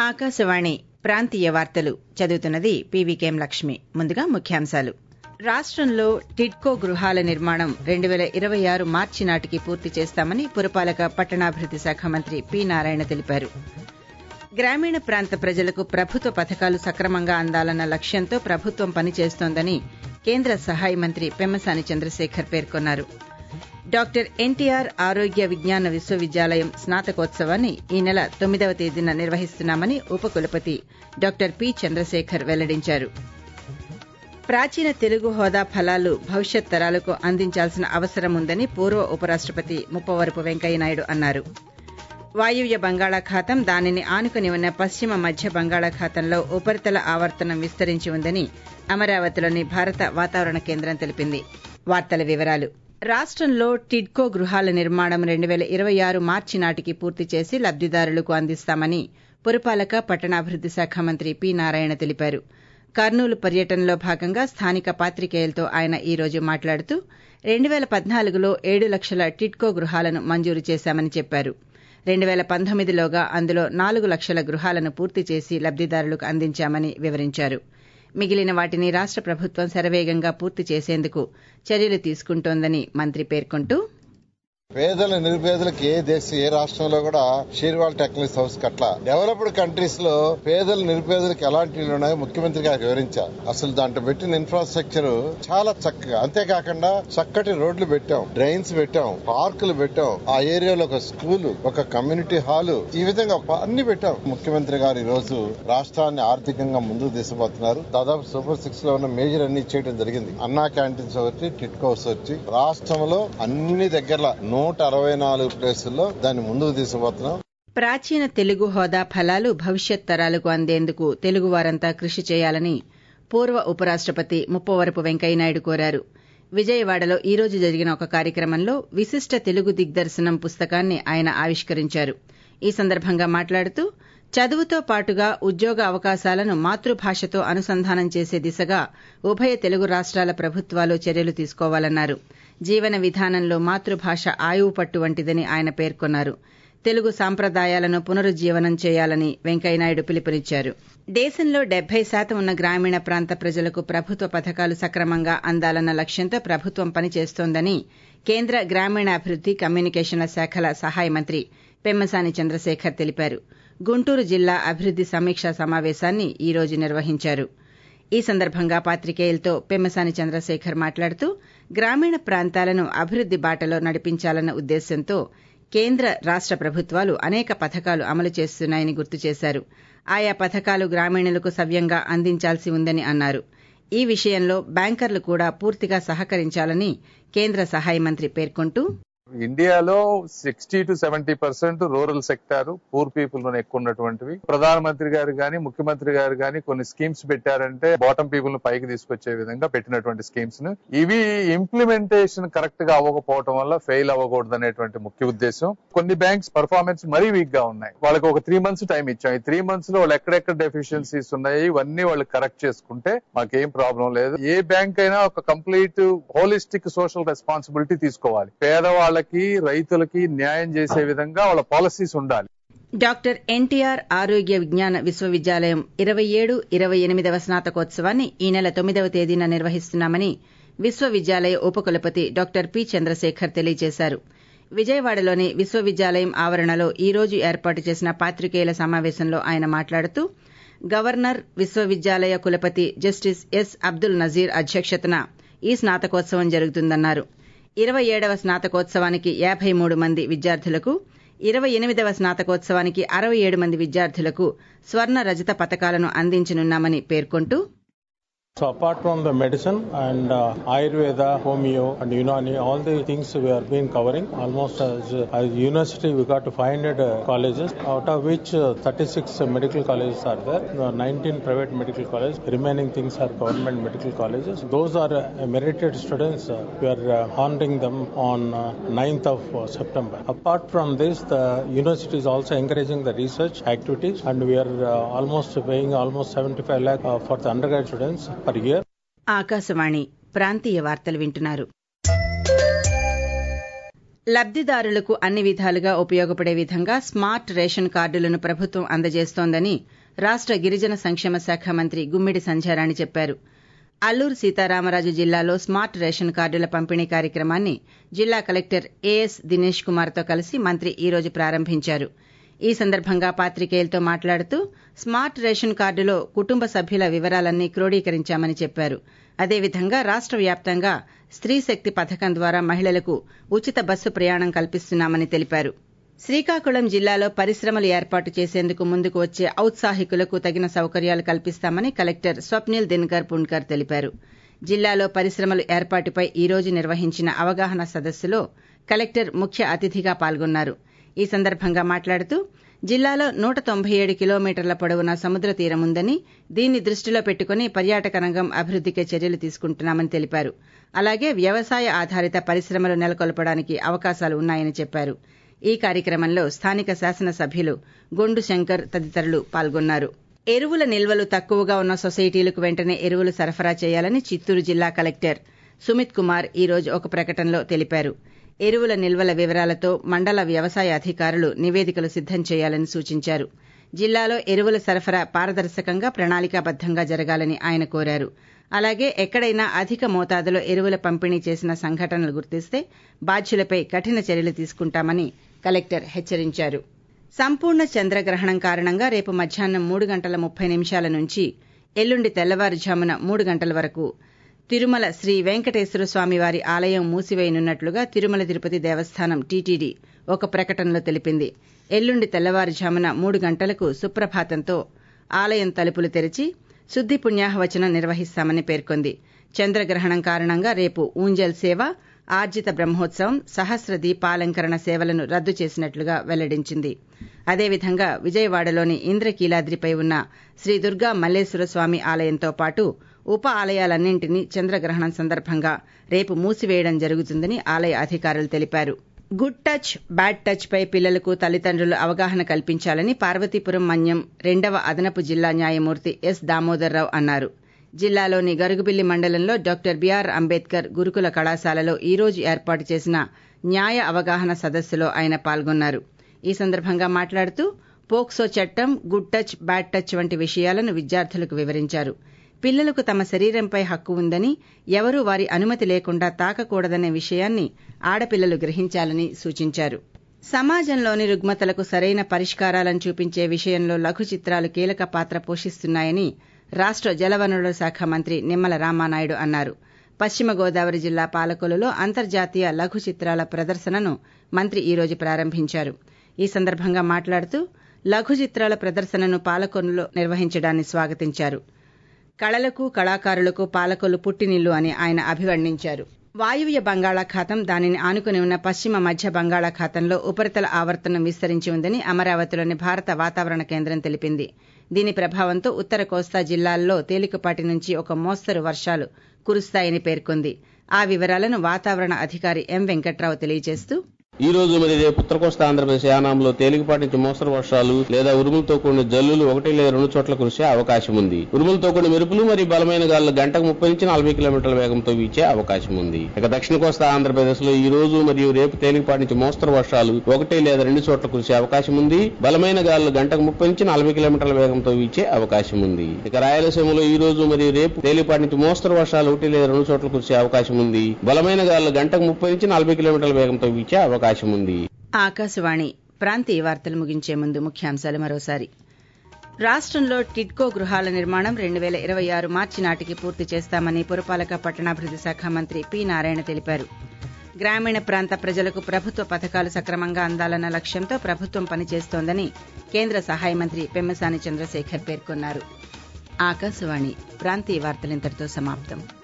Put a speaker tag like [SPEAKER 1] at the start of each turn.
[SPEAKER 1] ఆకాశవాణి ప్రాంతీయ వార్తలు చదువుతున్నది పీవీకేం లక్ష్మి ముందుగా ముఖ్యాంశాలు రాష్టంలో టిడ్కో గృహాల నిర్మాణం రెండు వేల ఇరవై ఆరు మార్చి నాటికి పూర్తి చేస్తామని పురపాలక పట్టణాభివృద్ది శాఖ మంత్రి పి నారాయణ తెలిపారు గ్రామీణ ప్రాంత ప్రజలకు ప్రభుత్వ పథకాలు సక్రమంగా అందాలన్న లక్ష్యంతో ప్రభుత్వం పనిచేస్తోందని కేంద్ర సహాయ మంత్రి పెమ్మసాని చంద్రశేఖర్ పేర్కొన్నారు డాక్టర్ ఎన్టీఆర్ ఆరోగ్య విజ్ఞాన విశ్వవిద్యాలయం స్నాతకోత్సవాన్ని ఈ నెల తొమ్మిదవ తేదీన నిర్వహిస్తున్నామని ఉపకులపతి డాక్టర్ పి చంద్రశేఖర్ వెల్లడించారు ప్రాచీన తెలుగు హోదా ఫలాలు భవిష్యత్ తరాలకు అందించాల్సిన అవసరం ఉందని పూర్వ ఉపరాష్టపతి ముప్పవరపు వెంకయ్యనాయుడు అన్నారు వాయువ్య బంగాళాఖాతం దానిని ఆనుకుని ఉన్న పశ్చిమ మధ్య బంగాళాఖాతంలో ఉపరితల ఆవర్తనం విస్తరించి ఉందని అమరావతిలోని భారత వాతావరణ కేంద్రం తెలిపింది వార్తల వివరాలు రాష్టంలో టిడ్కో గృహాల నిర్మాణం రెండు వేల ఇరవై ఆరు మార్చి నాటికి పూర్తి చేసి లబ్దిదారులకు అందిస్తామని పురపాలక పట్టణాభివృద్ది శాఖ మంత్రి పి నారాయణ తెలిపారు కర్నూలు పర్యటనలో భాగంగా స్థానిక పాత్రికేయులతో ఆయన ఈ రోజు మాట్లాడుతూ రెండు వేల పద్నాలుగులో ఏడు లక్షల టిడ్కో గృహాలను మంజూరు చేశామని చెప్పారు రెండు వేల పంతొమ్మిదిలోగా అందులో నాలుగు లక్షల గృహాలను పూర్తి చేసి లబ్దిదారులకు అందించామని వివరించారు మిగిలిన వాటిని రాష్ట ప్రభుత్వం శరవేగంగా పూర్తి చేసేందుకు చర్యలు తీసుకుంటోందని మంత్రి పేర్కొంటూ
[SPEAKER 2] పేదల నిరుపేదలకు ఏ దేశం ఏ రాష్ట్రంలో కూడా షీర్వాల్ టెక్నిక్స్ హౌస్ కట్ల డెవలప్డ్ కంట్రీస్ లో పేదల నిరుపేదలకు ఎలాంటి ఇళ్ళు ఉన్నాయో ముఖ్యమంత్రి గారు వివరించారు అసలు దాంట్లో పెట్టిన ఇన్ఫ్రాస్ట్రక్చర్ చాలా చక్కగా అంతేకాకుండా చక్కటి రోడ్లు పెట్టాం డ్రైన్స్ పెట్టాం పార్కులు పెట్టాం ఆ ఏరియాలో ఒక స్కూల్ ఒక కమ్యూనిటీ హాల్ ఈ విధంగా అన్ని పెట్టాం ముఖ్యమంత్రి గారు ఈ రోజు రాష్ట్రాన్ని ఆర్థికంగా ముందుకు తీసుకుపోతున్నారు దాదాపు సూపర్ సిక్స్ లో ఉన్న మేజర్ అన్ని చేయడం జరిగింది అన్నా క్యాంటీన్స్ ఒకటి టిట్కోస్ వచ్చి రాష్ట్రంలో అన్ని దగ్గర నూట అరవై నాలుగు ప్లేసుల్లో దాన్ని ముందుకు తీసుకుపోతున్నాం
[SPEAKER 1] ప్రాచీన తెలుగు హోదా ఫలాలు భవిష్యత్ తరాలకు అందేందుకు తెలుగువారంతా కృషి చేయాలని పూర్వ ఉపరాష్టపతి ముప్పవరపు వెంకయ్యనాయుడు కోరారు విజయవాడలో ఈ రోజు జరిగిన ఒక కార్యక్రమంలో విశిష్ట తెలుగు దిగ్దర్శనం పుస్తకాన్ని ఆయన ఆవిష్కరించారు ఈ సందర్భంగా మాట్లాడుతూ చదువుతో పాటుగా ఉద్యోగ అవకాశాలను మాతృభాషతో అనుసంధానం చేసే దిశగా ఉభయ తెలుగు రాష్ట్రాల ప్రభుత్వాలు చర్యలు తీసుకోవాలన్నారు జీవన విధానంలో మాతృభాష ఆయువు పట్టు వంటిదని ఆయన పేర్కొన్నారు తెలుగు సాంప్రదాయాలను పునరుజ్జీవనం చేయాలని వెంకయ్యనాయుడు పిలుపునిచ్చారు దేశంలో డెబ్బై శాతం ఉన్న గ్రామీణ ప్రాంత ప్రజలకు ప్రభుత్వ పథకాలు సక్రమంగా అందాలన్న లక్ష్యంతో ప్రభుత్వం పనిచేస్తోందని కేంద్ర గ్రామీణాభివృద్ది కమ్యూనికేషన్ల శాఖల సహాయ మంత్రి పెమ్మసాని చంద్రశేఖర్ తెలిపారు గుంటూరు జిల్లా అభివృద్ది సమీక్షా సమావేశాన్ని ఈ రోజు నిర్వహించారు ఈ సందర్భంగా పాత్రికేయులతో పెమ్మసాని చంద్రశేఖర్ మాట్లాడుతూ గ్రామీణ ప్రాంతాలను అభివృద్ది బాటలో నడిపించాలన్న ఉద్దేశ్యంతో కేంద్ర రాష్ట ప్రభుత్వాలు అనేక పథకాలు అమలు చేస్తున్నాయని గుర్తు చేశారు ఆయా పథకాలు గ్రామీణులకు సవ్యంగా అందించాల్సి ఉందని అన్నారు ఈ విషయంలో బ్యాంకర్లు కూడా పూర్తిగా సహకరించాలని కేంద్ర సహాయ మంత్రి పేర్కొంటూ
[SPEAKER 3] ఇండియాలో sixty to seventy percent rural sector poor people లోనే ఎక్కువ ఉన్నటువంటివి ప్రధానమంత్రి గారు గాని ముఖ్యమంత్రి గారు గాని కొన్ని స్కీమ్స్ పెట్టారంటే బాటమ్ పీపుల్ ను పైకి తీసుకొచ్చే విధంగా పెట్టినటువంటి స్కీమ్స్ ను ఇవి ఇంప్లిమెంటేషన్ కరెక్ట్ గా అవ్వకపోవడం వల్ల ఫెయిల్ అవ్వకూడదు అనేటువంటి ముఖ్య ఉద్దేశం కొన్ని బ్యాంక్స్ పర్ఫార్మెన్స్ మరీ వీక్ గా ఉన్నాయి వాళ్ళకి ఒక త్రీ మంత్స్ టైం ఇచ్చాం ఈ త్రీ మంత్స్ లో వాళ్ళు ఎక్కడెక్కడ డెఫిషియన్సీస్ ఉన్నాయి ఇవన్నీ వాళ్ళు కరెక్ట్ చేసుకుంటే మాకేం ప్రాబ్లం లేదు ఏ బ్యాంక్ అయినా ఒక కంప్లీట్ హోలిస్టిక్ సోషల్ రెస్పాన్సిబిలిటీ తీసుకోవాలి పేదవాళ్ళకి రైతులకి న్యాయం చేసే విధంగా వాళ్ళ పాలసీస్ ఉండాలి
[SPEAKER 1] డాక్టర్ ఎన్టీఆర్ ఆరోగ్య విజ్ఞాన విశ్వవిద్యాలయం ఇరవై ఏడు ఇరవై ఎనిమిదవ స్నాతకోత్సవాన్ని ఈ నెల తొమ్మిదవ తేదీన నిర్వహిస్తున్నామని విశ్వవిద్యాలయ ఉపకులపతి డాక్టర్ పి చంద్రశేఖర్ తెలియజేశారు విజయవాడలోని విశ్వవిద్యాలయం ఆవరణలో ఈ రోజు ఏర్పాటు చేసిన పాత్రికేయుల సమావేశంలో ఆయన మాట్లాడుతూ గవర్నర్ విశ్వవిద్యాలయ కులపతి జస్టిస్ ఎస్ అబ్దుల్ నజీర్ అధ్యక్షతన ఈ స్నాతకోత్సవం జరుగుతుందన్నారు ఇరవై ఏడవ స్నాతకోత్సవానికి యాభై మూడు మంది విద్యార్థులకు ఇరవై ఎనిమిదవ స్నాతకోత్సవానికి అరవై ఏడు మంది విద్యార్థులకు స్వర్ణ రజత పతకాలను అందించనున్నామని పేర్కొంటూ
[SPEAKER 4] So apart from the medicine and uh, Ayurveda, Homeo and Unani, all the things we have been covering, almost as, as university we got 500 uh, colleges, out of which uh, 36 medical colleges are there, uh, 19 private medical colleges, remaining things are government medical colleges. Those are uh, merited students, uh, we are uh, honoring them on uh, 9th of uh, September. Apart from this, the university is also encouraging the research activities and we are uh, almost paying almost 75 lakh uh, for the undergrad students per year.
[SPEAKER 1] Akashvani ప్రాంతీయ వార్తలు వింటున్నారు లబ్దిదారులకు అన్ని విధాలుగా ఉపయోగపడే విధంగా smart ration కార్డులను ప్రభుత్వం అందజేస్తోందని రాష్ట గిరిజన సంక్షేమ శాఖ మంత్రి గుమ్మిడి సంధ్యారాణి చెప్పారు అల్లూరు సీతారామరాజు జిల్లాలో స్మార్ట్ రేషన్ కార్డుల పంపిణీ కార్యక్రమాన్ని జిల్లా కలెక్టర్ ఏఎస్ దినేష్ కుమార్తో కలిసి మంత్రి ఈ రోజు ప్రారంభించారు ఈ సందర్భంగా పాత్రికేయులతో మాట్లాడుతూ స్మార్ట్ రేషన్ కార్డులో కుటుంబ సభ్యుల వివరాలన్నీ క్రోడీకరించామని చెప్పారు అదేవిధంగా రాష్ట వ్యాప్తంగా స్త్రీ శక్తి పథకం ద్వారా మహిళలకు ఉచిత బస్సు ప్రయాణం కల్పిస్తున్నామని తెలిపారు శ్రీకాకుళం జిల్లాలో పరిశ్రమలు ఏర్పాటు చేసేందుకు ముందుకు వచ్చే ఔత్సాహికులకు తగిన సౌకర్యాలు కల్పిస్తామని కలెక్టర్ స్వప్నిల్ దినకర్ పుణ్కర్ తెలిపారు జిల్లాలో పరిశ్రమల ఏర్పాటుపై ఈ రోజు నిర్వహించిన అవగాహన సదస్సులో కలెక్టర్ ముఖ్య అతిథిగా పాల్గొన్నారు ఈ సందర్భంగా మాట్లాడుతూ జిల్లాలో నూట తొంభై ఏడు కిలోమీటర్ల పొడవున సముద్ర తీరం ఉందని దీన్ని దృష్టిలో పెట్టుకుని పర్యాటక రంగం అభివృద్దికి చర్యలు తీసుకుంటున్నామని తెలిపారు అలాగే వ్యవసాయ ఆధారిత పరిశ్రమలు నెలకొల్పడానికి అవకాశాలు ఉన్నాయని చెప్పారు ఈ కార్యక్రమంలో స్థానిక శాసనసభ్యులు గొండు శంకర్ తదితరులు పాల్గొన్నారు ఎరువుల నిల్వలు తక్కువగా ఉన్న సొసైటీలకు వెంటనే ఎరువులు సరఫరా చేయాలని చిత్తూరు జిల్లా కలెక్టర్ సుమిత్ కుమార్ ఈ రోజు ఒక ప్రకటనలో తెలిపారు ఎరువుల నిల్వల వివరాలతో మండల వ్యవసాయ అధికారులు నివేదికలు సిద్దం చేయాలని సూచించారు జిల్లాలో ఎరువుల సరఫరా పారదర్శకంగా ప్రణాళికాబద్దంగా జరగాలని ఆయన కోరారు అలాగే ఎక్కడైనా అధిక మోతాదులో ఎరువుల పంపిణీ చేసిన సంఘటనలు గుర్తిస్తే బాధ్యులపై కఠిన చర్యలు తీసుకుంటామని కలెక్టర్ హెచ్చరించారు సంపూర్ణ చంద్రగ్రహణం కారణంగా రేపు మధ్యాహ్నం మూడు గంటల ముప్పై నిమిషాల నుంచి ఎల్లుండి తెల్లవారుజామున మూడు గంటల వరకు తిరుమల శ్రీ వెంకటేశ్వర స్వామి వారి ఆలయం మూసివేయనున్నట్లుగా తిరుమల తిరుపతి దేవస్థానం టీటీడీ ఒక ప్రకటనలో తెలిపింది ఎల్లుండి తెల్లవారుజామున మూడు గంటలకు సుప్రభాతంతో ఆలయం తలుపులు తెరిచి శుద్ది పుణ్యాహవచనం నిర్వహిస్తామని పేర్కొంది చంద్రగ్రహణం కారణంగా రేపు ఊంజల్ సేవ ఆర్జిత బ్రహ్మోత్సవం సహస్ర దీపాలంకరణ సేవలను రద్దు చేసినట్లుగా వెల్లడించింది అదేవిధంగా విజయవాడలోని ఇంద్రకీలాద్రిపై ఉన్న శ్రీ దుర్గా మల్లేశ్వర స్వామి ఆలయంతో పాటు ఉప ఆలయాలన్నింటినీ చంద్రగ్రహణం సందర్భంగా రేపు మూసివేయడం జరుగుతుందని ఆలయ అధికారులు తెలిపారు గుడ్ టచ్ బ్యాడ్ టచ్ పై పిల్లలకు తల్లిదండ్రులు అవగాహన కల్పించాలని పార్వతీపురం మన్యం రెండవ అదనపు జిల్లా న్యాయమూర్తి ఎస్ దామోదర్రావు అన్నారు జిల్లాలోని గరుగుబిల్లి మండలంలో డాక్టర్ బిఆర్ అంబేద్కర్ గురుకుల కళాశాలలో ఈ రోజు ఏర్పాటు చేసిన న్యాయ అవగాహన సదస్సులో ఆయన పాల్గొన్నారు ఈ సందర్భంగా మాట్లాడుతూ పోక్సో చట్టం గుడ్ టచ్ బ్యాడ్ టచ్ వంటి విషయాలను విద్యార్థులకు వివరించారు పిల్లలకు తమ శరీరంపై హక్కు ఉందని ఎవరూ వారి అనుమతి లేకుండా తాకకూడదనే విషయాన్ని ఆడపిల్లలు గ్రహించాలని సూచించారు సమాజంలోని రుగ్మతలకు సరైన పరిష్కారాలను చూపించే విషయంలో లఘు చిత్రాలు కీలక పాత్ర పోషిస్తున్నాయని రాష్ట జలవనరుల శాఖ మంత్రి నిమ్మల రామానాయుడు అన్నారు పశ్చిమ గోదావరి జిల్లా పాలకొలులో అంతర్జాతీయ లఘు చిత్రాల ప్రదర్శనను మంత్రి ఈ రోజు ప్రారంభించారు ఈ సందర్భంగా మాట్లాడుతూ లఘు చిత్రాల ప్రదర్శనను పాలకొల్లులో నిర్వహించడాన్ని స్వాగతించారు కళలకు కళాకారులకు పాలకొల్లు పుట్టినిల్లు అని ఆయన అభివర్ణించారు వాయువ్య బంగాళాఖాతం దానిని ఆనుకుని ఉన్న పశ్చిమ మధ్య బంగాళాఖాతంలో ఉపరితల ఆవర్తనం విస్తరించి ఉందని అమరావతిలోని భారత వాతావరణ కేంద్రం తెలిపింది దీని ప్రభావంతో ఉత్తర కోస్తా జిల్లాల్లో తేలికపాటి నుంచి ఒక మోస్తరు వర్షాలు కురుస్తాయని పేర్కొంది ఆ వివరాలను వాతావరణ అధికారి ఎం వెంకట్రావు తెలియజేస్తూ
[SPEAKER 5] ఈ రోజు మరి రేపు ఉత్తర కోస్తా ఆంధ్రప్రదేశ్ యానాంలో తేలికపాటి నుంచి మోస్తరు వర్షాలు లేదా ఉరుములతో కూడిన జల్లులు ఒకటి లేదా రెండు చోట్ల కురిసే అవకాశం ఉంది ఉరుములతో కూడిన మెరుపులు మరియు బలమైన గాలులు గంటకు ముప్పై నుంచి నలభై కిలోమీటర్ల వేగంతో వీచే అవకాశం ఉంది ఇక దక్షిణ కోస్తా ఆంధ్రప్రదేశ్ లో ఈ రోజు మరియు రేపు తేలికపాటి నుంచి మోస్తరు వర్షాలు ఒకటి లేదా రెండు చోట్ల కురిసే అవకాశం ఉంది బలమైన గాలులు గంటకు ముప్పై నుంచి నలభై కిలోమీటర్ల వేగంతో వీచే అవకాశం ఉంది ఇక రాయలసీమలో ఈ రోజు మరియు రేపు తేలికపాటి నుంచి మోస్తరు వర్షాలు ఒకటి లేదా రెండు చోట్ల కురిసే అవకాశం ఉంది బలమైన గాలులు గంటకు ముప్పై నుంచి నలభై కిలోమీటర్ల వేగంతో వీచే అవకాశం ఉంది
[SPEAKER 1] ఆకాశవాణి ప్రాంతీయ వార్తలు ముగించే ముందు ముఖ్యాంశాలు మరోసారి రాష్టంలో టిడ్కో గృహాల నిర్మాణం రెండు వేల ఇరవై ఆరు మార్చి నాటికి పూర్తి చేస్తామని పురపాలక పట్టణాభివృద్ది శాఖ మంత్రి పి నారాయణ తెలిపారు గ్రామీణ ప్రాంత ప్రజలకు ప్రభుత్వ పథకాలు సక్రమంగా అందాలన్న లక్ష్యంతో ప్రభుత్వం పనిచేస్తోందని కేంద్ర సహాయ మంత్రి పెమ్మసాని చంద్రశేఖర్ పేర్కొన్నారు ఆకాశవాణి ప్రాంతీయ వార్తలింతటితో సమాప్తం